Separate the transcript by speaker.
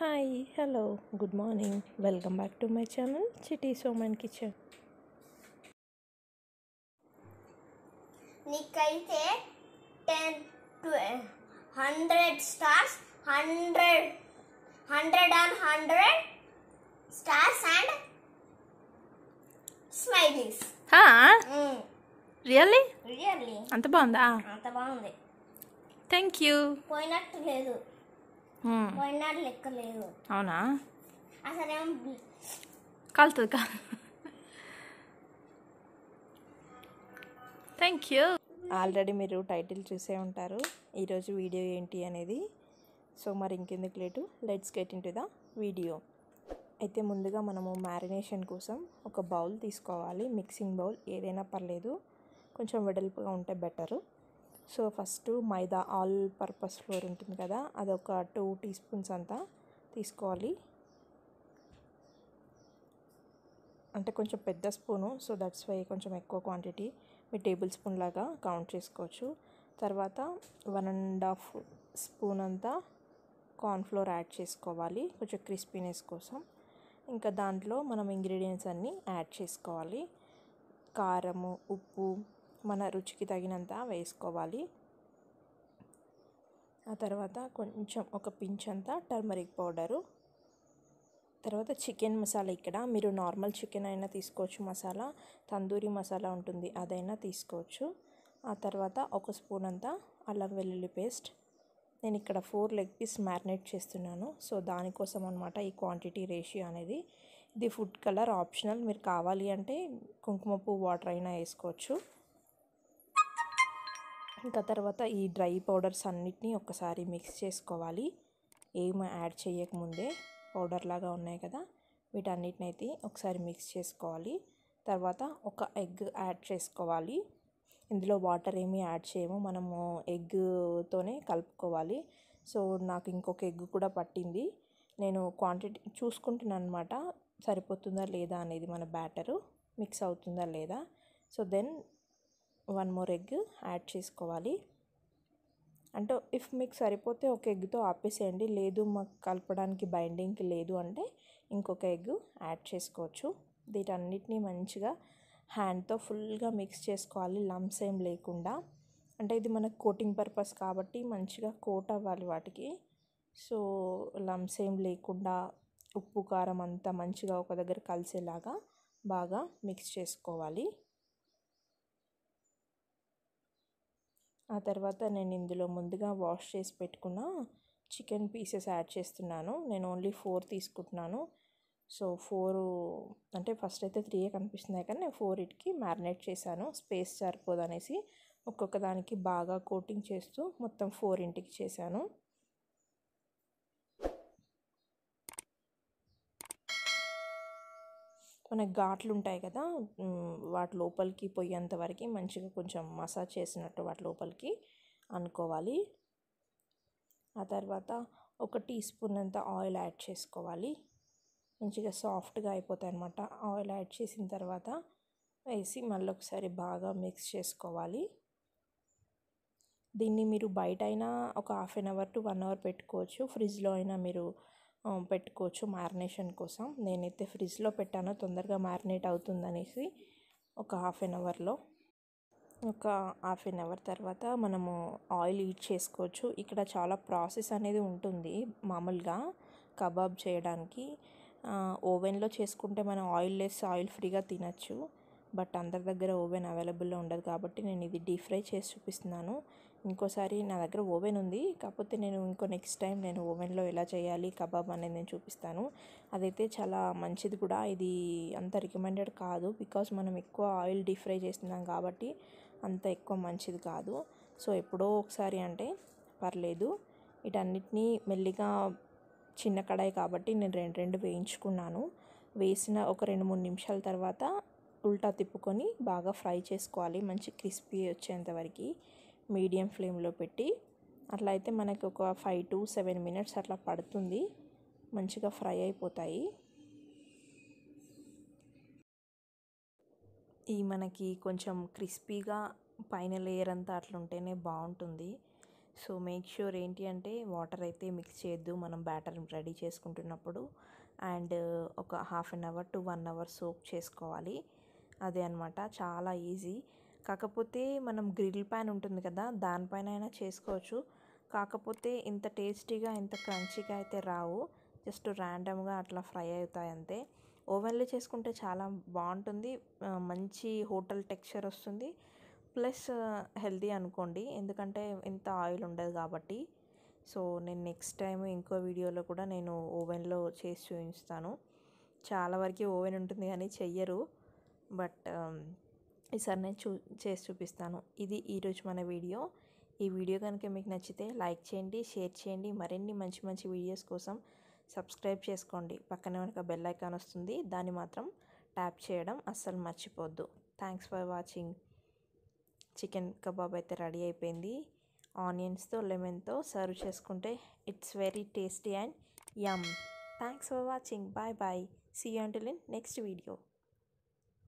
Speaker 1: hi hello good morning welcome back to my channel చిటీ సోమన్ kitchen
Speaker 2: నీకైతే ten hundred stars hundred hundred and hundred stars and smileys
Speaker 1: really
Speaker 2: really
Speaker 1: అంత బాగుందా
Speaker 2: అంత బాగుంది
Speaker 1: thank you
Speaker 2: పోయినట్టు లేదు పోయినట్టు లెక్క లేదు
Speaker 1: అవునా
Speaker 2: అసలేం
Speaker 1: కాలుతుంది కా థ్యాంక్ యూ ఆల్రెడీ మీరు టైటిల్ చూసే ఉంటారు ఈరోజు వీడియో ఏంటి అనేది సో మరి ఇంకెందుకు late let's get into the video అయితే ముందుగా మనము మ్యారినేషన్ కోసం ఒక బౌల్ తీసుకోవాలి మిక్సింగ్ బౌల్ ఏదైనా పర్లేదు కొంచెం వెడల్పుగా ఉంటే better so first maida all purpose flour ఉంటుంది కదా అదొక టూ టీ స్పూన్స్ అంతా తీసుకోవాలి అంటే కొంచెం పెద్ద స్పూను సో దట్స్ వై కొంచెం ఎక్కువ క్వాంటిటీ మీ టేబుల్ స్పూన్ లాగా కౌంట్ చేసుకోవచ్చు తర్వాత వన్ అండ్ హాఫ్ స్పూన్ అంతా కార్న్ఫ్లోర్ యాడ్ చేసుకోవాలి కొంచెం క్రిస్పీనెస్ కోసం ఇంకా దాంట్లో మనం ఇంగ్రీడియంట్స్ అన్నీ యాడ్ చేసుకోవాలి కారము ఉప్పు మన రుచికి తగినంత వేసుకోవాలి ఆ తర్వాత కొంచెం ఒక పించ్ అంతా టర్మరిక్ పౌడరు తర్వాత చికెన్ మసాలా ఇక్కడ మీరు నార్మల్ చికెన్ అయినా తీసుకోవచ్చు మసాలా తందూరి మసాలా ఉంటుంది అదైనా తీసుకోవచ్చు ఆ తర్వాత ఒక స్పూన్ అంతా అల్లం వెల్లుల్లి పేస్ట్ నేను ఇక్కడ ఫోర్ లెగ్ పీస్ మ్యారినేట్ చేస్తున్నాను సో దానికోసం అనమాట ఈ క్వాంటిటీ రేషియో అనేది ఇది ఫుడ్ కలర్ ఆప్షనల్ మీరు కావాలి అంటే కుంకుమ పువ్వు వాటర్ అయినా వేసుకోవచ్చు ఇంకా తర్వాత ఈ డ్రై పౌడర్స్ అన్నిటినీ ఒకసారి మిక్స్ చేసుకోవాలి ఏం యాడ్ చేయకముందే పౌడర్ లాగా ఉన్నాయి కదా వీటన్నిటిని అయితే ఒకసారి మిక్స్ చేసుకోవాలి తర్వాత ఒక ఎగ్ యాడ్ చేసుకోవాలి ఇందులో వాటర్ ఏమీ యాడ్ చేయము మనము ఎగ్తోనే కలుపుకోవాలి సో నాకు ఇంకొక ఎగ్ కూడా పట్టింది నేను క్వాంటిటీ చూసుకుంటున్నాను అనమాట సరిపోతుందా లేదా అనేది మన బ్యాటరు మిక్స్ అవుతుందా లేదా so then one more egg add చేసుకోవాలి అంటే ఇఫ్ మీకు సరిపోతే ఒక ఎగ్తో ఆపేసేయండి లేదు మాకు కలపడానికి బైండింగ్కి లేదు అంటే ఇంకొక ఎగ్ యాడ్ చేసుకోవచ్చు వీటన్నిటిని మంచిగా హ్యాండ్తో ఫుల్గా మిక్స్ చేసుకోవాలి లమ్స్ ఏం లేకుండా అంటే ఇది మనకు కోటింగ్ పర్పస్ కాబట్టి మంచిగా కోట్ అవ్వాలి వాటికి సో లమ్స్ ఏం లేకుండా ఉప్పు కారం అంతా మంచిగా ఒక దగ్గర కలిసేలాగా బాగా మిక్స్ చేసుకోవాలి ఆ తర్వాత నేను ఇందులో ముందుగా వాష్ చేసి పెట్టుకున్న చికెన్ పీసెస్ యాడ్ చేస్తున్నాను నేను ఓన్లీ ఫోర్ తీసుకుంటున్నాను సో ఫోర్ అంటే ఫస్ట్ అయితే త్రీయే కనిపిస్తున్నాయి కానీ నేను ఫోర్ ఇటుకి మ్యారినేట్ చేశాను స్పేస్ సరిపోదు అనేసి ఒక్కొక్క దానికి బాగా కోటింగ్ చేస్తూ మొత్తం ఫోర్ ఇంటికి చేశాను మన ఘాట్లు ఉంటాయి కదా వాటి లోపలికి పోయేంత వరకు మంచిగా కొంచెం మసాజ్ చేసినట్టు వాటి లోపలికి అనుకోవాలి ఆ తర్వాత ఒక టీ స్పూన్ అంత ఆయిల్ యాడ్ చేసుకోవాలి మంచిగా సాఫ్ట్గా అయిపోతాయి అనమాట ఆయిల్ యాడ్ చేసిన తర్వాత వేసి మళ్ళీ ఒకసారి బాగా మిక్స్ చేసుకోవాలి దీన్ని మీరు బయట అయినా ఒక half an hour to one hour పెట్టుకోవచ్చు ఫ్రిడ్జ్లో అయినా మీరు పెట్టుకోవచ్చు మ్యారినేషన్ కోసం నేనైతే ఫ్రిడ్జ్లో పెట్టాను తొందరగా మ్యారినేట్ అవుతుందనేసి ఒక హాఫ్ అన్ అవర్లో ఒక హాఫ్ అన్ అవర్ తర్వాత మనము ఆయిల్ హీట్ చేసుకోవచ్చు ఇక్కడ చాలా ప్రాసెస్ అనేది ఉంటుంది మామూలుగా కబాబ్ చేయడానికి ఓవెన్లో చేసుకుంటే మనం ఆయిల్ లెస్ ఆయిల్ ఫ్రీగా తినచ్చు బట్ అందరి దగ్గర ఓవెన్ అవైలబుల్లో ఉండదు కాబట్టి నేను ఇది డీప్ ఫ్రై చేసి చూపిస్తున్నాను ఇంకోసారి నా దగ్గర ఓవెన్ ఉంది కాకపోతే నేను ఇంకో నెక్స్ట్ టైం నేను ఓవెన్లో ఎలా చేయాలి కబాబ్ అనేది నేను చూపిస్తాను అదైతే చాలా మంచిది కూడా ఇది అంత రికమెండెడ్ కాదు బికాస్ మనం ఎక్కువ ఆయిల్ డీప్ ఫ్రై చేస్తున్నాం కాబట్టి అంత ఎక్కువ మంచిది కాదు సో ఎప్పుడో ఒకసారి అంటే పర్లేదు వీటన్నిటినీ మెల్లిగా చిన్న కడాయి కాబట్టి నేను రెండు రెండు వేయించుకున్నాను వేసిన ఒక రెండు మూడు నిమిషాల తర్వాత ఉల్టా తిప్పుకొని బాగా ఫ్రై చేసుకోవాలి మంచి క్రిస్పీ వచ్చేంతవరకు మీడియం ఫ్లేమ్లో పెట్టి అట్లా అయితే మనకి ఒక ఫైవ్ టు సెవెన్ మినిట్స్ అట్లా పడుతుంది మంచిగా ఫ్రై అయిపోతాయి ఈ మనకి కొంచెం క్రిస్పీగా పైన లేయర్ అంతా అట్లా ఉంటేనే బాగుంటుంది సో మేక్ ష్యూర్ ఏంటి అంటే వాటర్ అయితే మిక్స్ చేయొద్దు మనం బ్యాటర్ రెడీ చేసుకుంటున్నప్పుడు అండ్ ఒక half an hour to one hour soak చేసుకోవాలి అదే అనమాట చాలా ఈజీ కాకపోతే మనం గ్రిల్ ప్యాన్ ఉంటుంది కదా దానిపైన అయినా చేసుకోవచ్చు కాకపోతే ఇంత టేస్టీగా ఇంత క్రంచీగా అయితే రావు జస్ట్ ర్యాండమ్గా అట్లా ఫ్రై అవుతాయి అంతే ఓవెన్లో చేసుకుంటే చాలా బాగుంటుంది ఆ, మంచి హోటల్ టెక్స్చర్ వస్తుంది ప్లస్ హెల్దీ అనుకోండి ఎందుకంటే ఇంత ఆయిల్ ఉండదు కాబట్టి సో నేను నెక్స్ట్ టైం ఇంకో వీడియోలో కూడా నేను ఓవెన్లో చేసి చూపిస్తాను చాలా వరకు ఓవెన్ ఉంటుంది కానీ చెయ్యరు బట్ ఈసారి నేను చూ చేసి చూపిస్తాను ఇది ఈరోజు మన వీడియో ఈ వీడియో కనుక మీకు నచ్చితే లైక్ చేయండి షేర్ చేయండి మరిన్ని మంచి మంచి వీడియోస్ కోసం సబ్స్క్రైబ్ చేసుకోండి పక్కనే ఒక బెల్ ఐకాన్ వస్తుంది దాన్ని మాత్రం ట్యాప్ చేయడం అస్సలు మర్చిపోద్దు thanks for watching chicken kebab అయితే రెడీ అయిపోయింది ఆనియన్స్తో లెమన్తో సర్వ్ చేసుకుంటే it's very tasty and yum thanks for watching bye bye see you until in next video